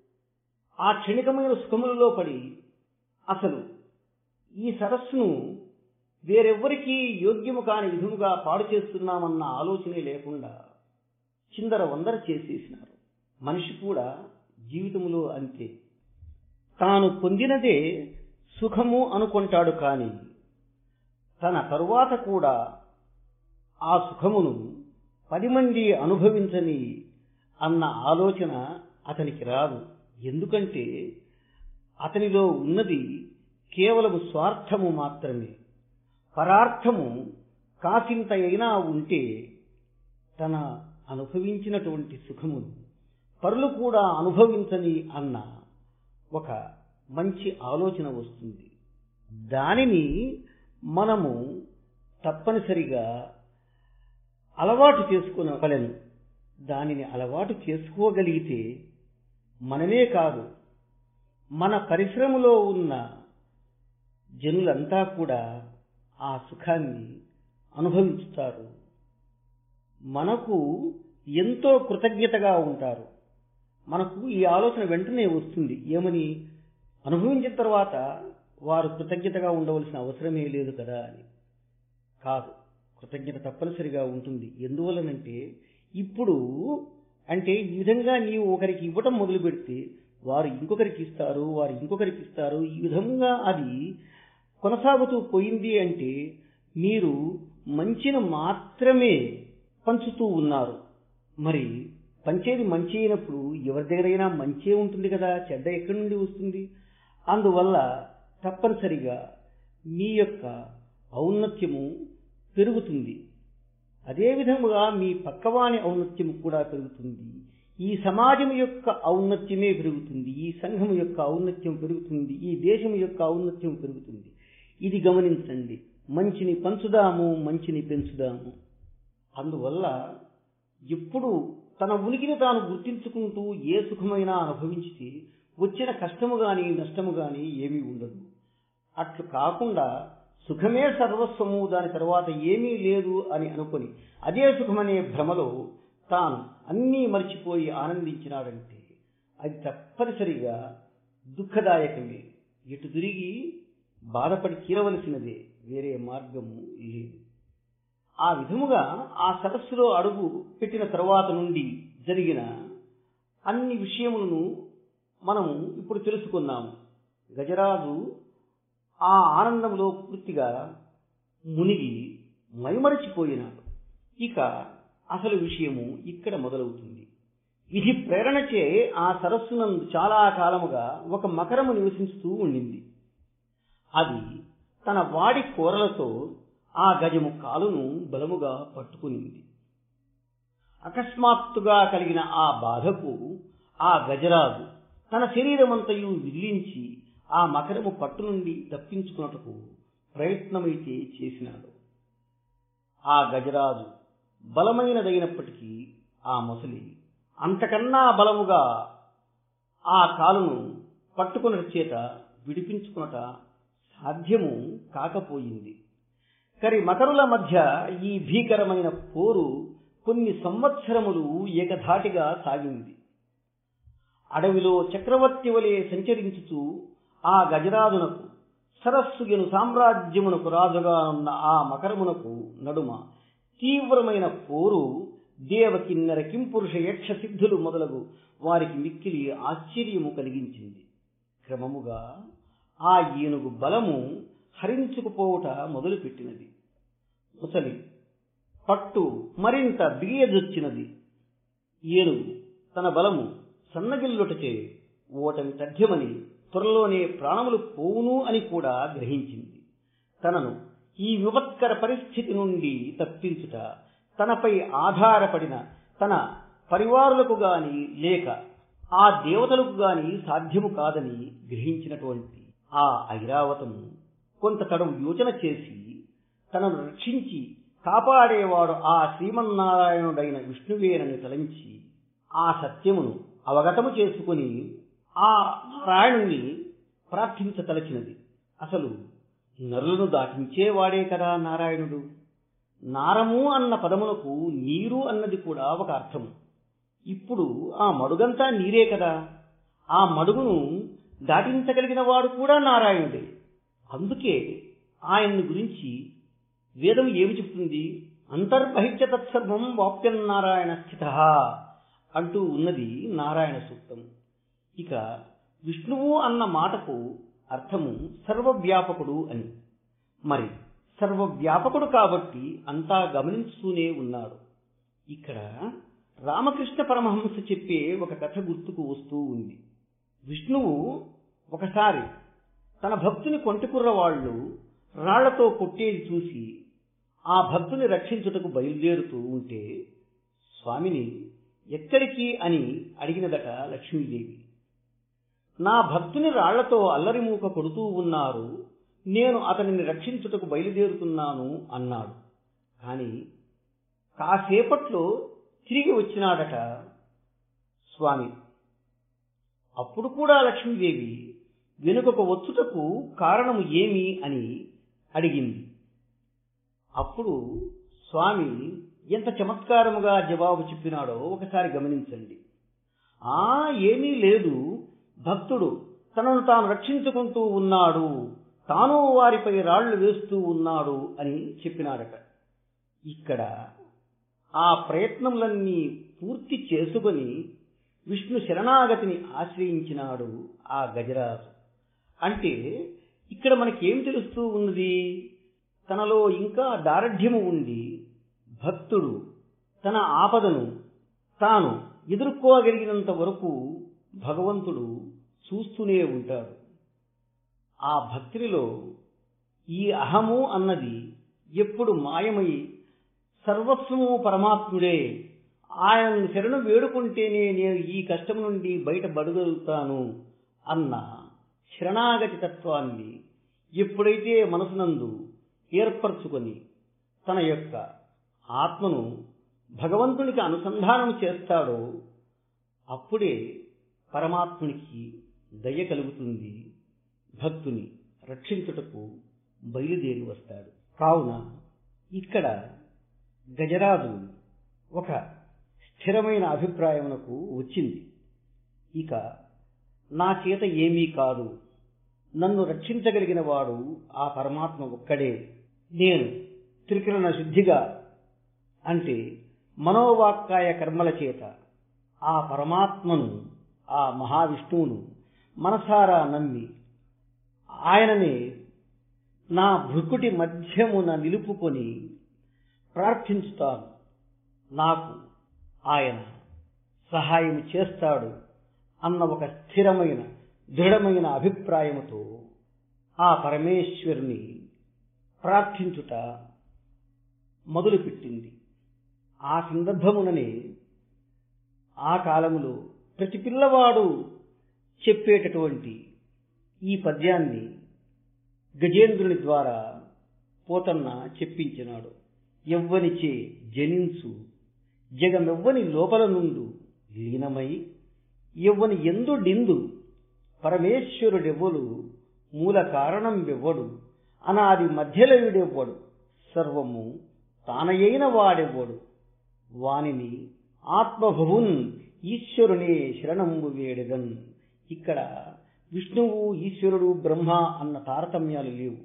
ఆ క్షణికమైన సుఖములలో పడి అసలు ఈ సరస్సును వేరెవ్వరికీ యోగ్యము కాని విధముగా పాడు చేస్తున్నామన్న ఆలోచనే లేకుండా చిందర వందర చేసేసినారు మనిషి కూడా జీవితంలో అంతే తాను పొందినదే సుఖము అనుకుంటాడు కాని తన తరువాత కూడా ఆ సుఖమును పది మంది అనుభవించని అన్న ఆలోచన అతనికి రాదు ఎందుకంటే అతనిలో ఉన్నది కేవలం స్వార్థము మాత్రమే పరార్థము కాసింత అయినా ఉంటే తన అనుభవించినటువంటి సుఖమును పరులు కూడా అనుభవించని అన్న ఒక మంచి ఆలోచన వస్తుంది దానిని మనము తప్పనిసరిగా అలవాటు చేసుకునవలను దానిని అలవాటు చేసుకోగలిగితే మనమే కాదు మన పరిశ్రమలో ఉన్న జనులంతా కూడా ఆ సుఖాన్ని అనుభవిస్తారు మనకు ఎంతో కృతజ్ఞతగా ఉంటారు మనకు ఈ ఆలోచన వెంటనే వస్తుంది ఏమని అనుభవించిన తర్వాత వారు కృతజ్ఞతగా ఉండవలసిన అవసరమే లేదు కదా అని కాదు కృతజ్ఞత తప్పనిసరిగా ఉంటుంది ఎందువలనంటే ఇప్పుడు అంటే ఈ విధంగా నీవు ఒకరికి ఇవ్వటం మొదలు పెడితే వారు ఇంకొకరికి ఇస్తారు వారు ఇంకొకరికి ఇస్తారు ఈ విధంగా అది కొనసాగుతూ పోయింది అంటే మీరు మంచిని మాత్రమే పంచుతూ ఉన్నారు మరి పంచేది మంచి అయినప్పుడు ఎవరి దగ్గరైనా మంచే ఉంటుంది కదా చెడ్డ ఎక్కడి నుండి వస్తుంది అందువల్ల తప్పనిసరిగా మీ యొక్క ఔన్నత్యము పెరుగుతుంది అదే విధముగా మీ పక్కవాని ఔన్నత్యము కూడా పెరుగుతుంది ఈ సమాజం యొక్క ఔన్నత్యమే పెరుగుతుంది ఈ సంఘం యొక్క ఔన్నత్యం పెరుగుతుంది ఈ దేశం యొక్క ఔన్నత్యం పెరుగుతుంది ఇది గమనించండి మంచిని పంచుదాము మంచిని పెంచుదాము అందువల్ల ఎప్పుడు తన ఉనికిని తాను గుర్తించుకుంటూ ఏ సుఖమైనా అనుభవించితే వచ్చిన కష్టము గాని నష్టము గాని ఏమీ ఉండదు అట్లు కాకుండా సుఖమే సర్వస్వము దాని తర్వాత ఏమీ లేదు అని అనుకొని అదే సుఖమనే భ్రమలో తాను అన్నీ మర్చిపోయి ఆనందించినాడంటే అది తప్పనిసరిగా దుఃఖదాయకమే ఎటు తిరిగి బాధపడి తీరవలసినదే వేరే మార్గము లేదు ఆ విధముగా ఆ సదస్సులో అడుగు పెట్టిన తరువాత నుండి జరిగిన అన్ని విషయములను మనము ఇప్పుడు తెలుసుకున్నాము గజరాజు ఆ ఆనందంలో పూర్తిగా మునిగి మైమరచిపోయినాడు ఇక అసలు విషయము ఇక్కడ మొదలవుతుంది విధి ప్రేరణచే ఆ సరస్సునందు చాలా కాలముగా ఒక మకరము నివసిస్తూ ఉండింది అది తన వాడి కూరలతో ఆ గజము కాలును బలముగా పట్టుకునింది అకస్మాత్తుగా కలిగిన ఆ బాధకు ఆ గజరాజు తన శరీరమంతయు విల్లించి ఆ మకరము పట్టు నుండి తప్పించుకున్నటకు ప్రయత్నమైతే చేసినాడు ఆ గజరాజు బలమైనదైనప్పటికీ ఆ మొసలి అంతకన్నా బలముగా ఆ కాలును పట్టుకున్న చేత విడిపించుకున్నట సాధ్యము కాకపోయింది కరి మకరుల మధ్య ఈ భీకరమైన పోరు కొన్ని సంవత్సరములు ఏకధాటిగా సాగింది అడవిలో చక్రవర్తి వలె సంచరించుతూ ఆ గజరాజునకు సరస్సుగను సామ్రాజ్యమునకు రాజుగా ఉన్న ఆ మకరమునకు నడుమ తీవ్రమైన పోరు దేవకిన్నెర కింపురుష యక్ష సిద్ధులు మొదలగు వారికి మిక్కిలి ఆశ్చర్యము కలిగించింది క్రమముగా ఆ ఏనుగు బలము హరించుకుపోవుట మొదలుపెట్టినది ముసలి పట్టు మరింత బిగియజొచ్చినది ఏనుగు తన బలము సన్నగిల్లుటచే ఓటమి తథ్యమని త్వరలోనే ప్రాణములు పోవును అని కూడా గ్రహించింది తనను ఈ విపత్కర పరిస్థితి నుండి తప్పించుట తనపై ఆధారపడిన తన పరివారులకు గాని లేక ఆ దేవతలకు గాని సాధ్యము కాదని గ్రహించినటువంటి ఆ ఐరావతము కొంత తడవు యోచన చేసి తనను రక్షించి కాపాడేవాడు ఆ శ్రీమన్నారాయణుడైన విష్ణువేనని తలంచి ఆ సత్యమును అవగతము చేసుకుని ఆ నారాయణుణ్ణి ప్రార్థించతలచినది అసలు నరులను దాటించేవాడే కదా నారాయణుడు నారము అన్న పదమునకు నీరు అన్నది కూడా ఒక అర్థము ఇప్పుడు ఆ మడుగంతా నీరే కదా ఆ మడుగును దాటించగలిగిన వాడు కూడా నారాయణుడే అందుకే ఆయన్ని గురించి వేదం ఏమి చెప్తుంది అంతర్బహిత్య తత్సర్వం వాప్యన్నారాయణ స్థిత అంటూ ఉన్నది నారాయణ సూక్తం ఇక విష్ణువు అన్న మాటకు అర్థము సర్వవ్యాపకుడు అని మరి సర్వవ్యాపకుడు కాబట్టి అంతా గమనించుతూనే ఉన్నాడు ఇక్కడ రామకృష్ణ పరమహంస చెప్పే ఒక కథ గుర్తుకు వస్తూ ఉంది విష్ణువు ఒకసారి తన భక్తుని కొంటికుర్ర వాళ్ళు రాళ్లతో కొట్టేది చూసి ఆ భక్తుని రక్షించుటకు బయలుదేరుతూ ఉంటే స్వామిని ఎక్కడికి అని అడిగినదట లక్ష్మీదేవి నా భక్తుని రాళ్లతో అల్లరి మూక కొడుతూ ఉన్నారు నేను అతనిని రక్షించుటకు బయలుదేరుతున్నాను అన్నాడు కాని కాసేపట్లో తిరిగి వచ్చినాడట స్వామి అప్పుడు కూడా లక్ష్మీదేవి వెనుకకు వచ్చుటకు కారణము ఏమి అని అడిగింది అప్పుడు స్వామి ఎంత చమత్కారముగా జవాబు చెప్పినాడో ఒకసారి గమనించండి ఆ ఏమీ లేదు భక్తుడు తనను తాను రక్షించుకుంటూ ఉన్నాడు తాను వారిపై రాళ్లు వేస్తూ ఉన్నాడు అని చెప్పినాడట ఇక్కడ ఆ ప్రయత్నములన్నీ పూర్తి చేసుకొని విష్ణు శరణాగతిని ఆశ్రయించినాడు ఆ గజరాజు అంటే ఇక్కడ మనకేం తెలుస్తూ ఉన్నది తనలో ఇంకా దారఢ్యము ఉండి భక్తుడు తన ఆపదను తాను ఎదుర్కోగలిగినంత వరకు భగవంతుడు చూస్తూనే ఉంటాడు ఆ భక్తిలో ఈ అహము అన్నది ఎప్పుడు మాయమై సర్వస్వము పరమాత్ముడే ఆయనను శరణు వేడుకుంటేనే నేను ఈ కష్టం నుండి బయటపడగలుగుతాను అన్న శరణాగతి తత్వాన్ని ఎప్పుడైతే మనసునందు ఏర్పరచుకొని తన యొక్క ఆత్మను భగవంతునికి అనుసంధానం చేస్తాడో అప్పుడే పరమాత్మునికి దయ కలుగుతుంది భక్తుని రక్షించుటకు బయలుదేరి వస్తాడు కావున ఇక్కడ గజరాజు ఒక స్థిరమైన అభిప్రాయమునకు వచ్చింది ఇక నా చేత ఏమీ కాదు నన్ను రక్షించగలిగిన వాడు ఆ పరమాత్మ ఒక్కడే నేను త్రికరణ శుద్ధిగా అంటే మనోవాక్కాయ కర్మల చేత ఆ పరమాత్మను ఆ మహావిష్ణువును మనసారా నమ్మి ఆయననే నా భృకుటి మధ్యమున నిలుపుకొని ప్రార్థించుతాను నాకు ఆయన సహాయం చేస్తాడు అన్న ఒక స్థిరమైన దృఢమైన అభిప్రాయముతో ఆ పరమేశ్వరుని ప్రార్థించుట మొదలుపెట్టింది ఆ సందర్భముననే ఆ కాలములో ప్రతి పిల్లవాడు చెప్పేటటువంటి ఈ పద్యాన్ని గజేంద్రుని ద్వారా పోతన్న చెప్పించినాడు ఎవ్వనిచే జనించు జగమెవ్వని లోపల నుండు లీనమై ఎవ్వని ఎందు డిందు పరమేశ్వరుడెవ్వడు మూల కారణం వెవ్వడు అనాది మధ్యలయుడెవ్వడు సర్వము తానయైన వాడెవ్వడు వానిని ఆత్మభువున్ ఈశ్వరునే శరణంబు వేడెదన్ ఇక్కడ విష్ణువు ఈశ్వరుడు బ్రహ్మ అన్న తారతమ్యాలు లేవు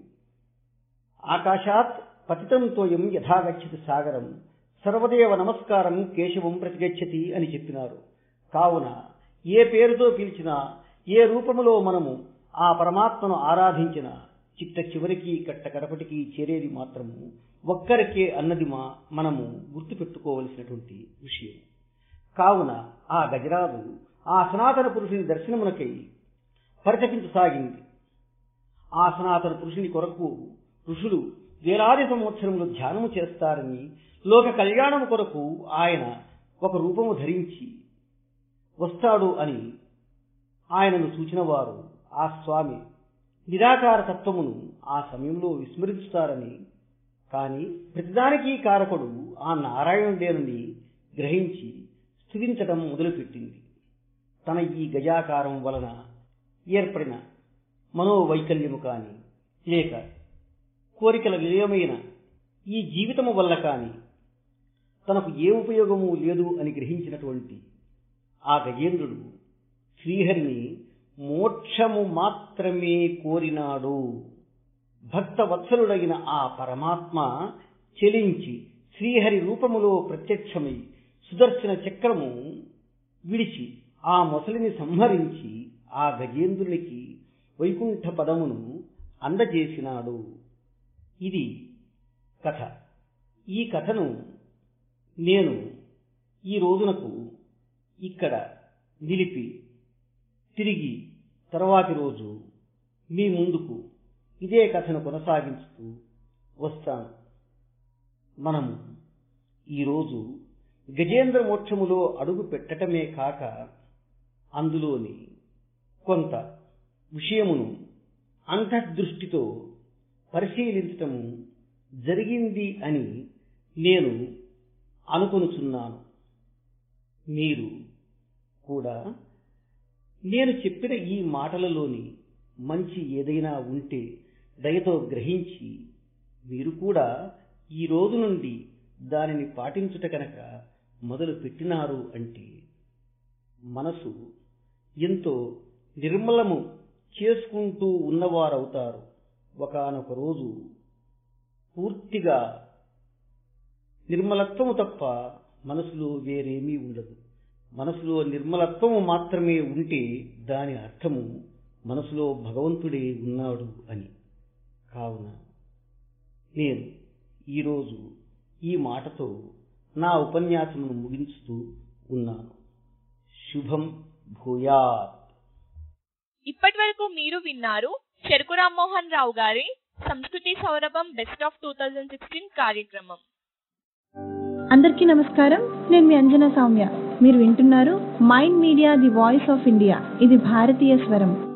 ఆకాశాత్ పతితంతోయం యథాగచ్చతి సాగరం సర్వదేవ నమస్కారం కేశవం ప్రతిగచ్చతి అని చెప్పినారు కావున ఏ పేరుతో పిలిచినా ఏ రూపములో మనము ఆ పరమాత్మను ఆరాధించిన చిట్ట చివరికి కట్ట కడపటికి చేరేది మాత్రము ఒక్కరికే అన్నది మా మనము గుర్తుపెట్టుకోవలసినటువంటి విషయం కావున ఆ గజరాజు ఆ సనాతన పురుషుని దర్శనమునకై పరితపించసాగింది ఆ సనాతన పురుషుని కొరకు ఋషులు వేలాది సంవత్సరములు ధ్యానము చేస్తారని లోక కళ్యాణము కొరకు ఆయన ఒక రూపము ధరించి వస్తాడు అని ఆయనను చూచిన వారు ఆ స్వామి నిరాకార తత్వమును ఆ సమయంలో విస్మరించుతారని కాని ప్రతిదానికి కారకుడు ఆ నారాయణుడేనని గ్రహించి స్థుతించటం మొదలుపెట్టింది తన ఈ గజాకారం వలన ఏర్పడిన మనోవైకల్యము కాని లేక కోరికల విలయమైన ఈ జీవితము వల్ల కాని తనకు ఏ ఉపయోగము లేదు అని గ్రహించినటువంటి ఆ గజేంద్రుడు శ్రీహరిని మోక్షము మాత్రమే కోరినాడు భక్త వత్సలుడైన ఆ పరమాత్మ చెలించి శ్రీహరి రూపములో ప్రత్యక్షమై సుదర్శన చక్రము విడిచి ఆ మొసలిని సంహరించి ఆ గజేంద్రునికి వైకుంఠ పదమును అందజేసినాడు ఇది కథ ఈ కథను నేను ఈ రోజునకు ఇక్కడ నిలిపి తిరిగి తర్వాతి రోజు మీ ముందుకు ఇదే కథను కొనసాగించుతూ వస్తాను మనము ఈరోజు గజేంద్ర మోక్షములో అడుగు పెట్టటమే కాక అందులోని కొంత విషయమును అంతర్దృష్టితో పరిశీలించటము జరిగింది అని నేను అనుకొనుచున్నాను మీరు కూడా నేను చెప్పిన ఈ మాటలలోని మంచి ఏదైనా ఉంటే దయతో గ్రహించి మీరు కూడా ఈ రోజు నుండి దానిని పాటించుట కనుక మొదలు పెట్టినారు అంటే మనసు ఎంతో నిర్మలము చేసుకుంటూ ఉన్నవారవుతారు ఒకనొక రోజు పూర్తిగా నిర్మలత్వము తప్ప మనసులో వేరేమీ ఉండదు మనసులో నిర్మలత్వము మాత్రమే ఉంటే దాని అర్థము మనసులో భగవంతుడే ఉన్నాడు అని కావున నేను ఈరోజు ఈ మాటతో నా ఉపన్యాసమును ముగించుతూ ఉన్నాను శుభం భూయాత్ ఇప్పటి వరకు మీరు విన్నారు చెరుకు రామ్మోహన్ రావు గారి సంస్కృతి సౌరభం best of two thousand sixteen కార్యక్రమం అందరికీ నమస్కారం నేను మీ అంజనా సౌమ్య మీరు వింటున్నారు mind media the voice of India ఇది భారతీయ స్వరం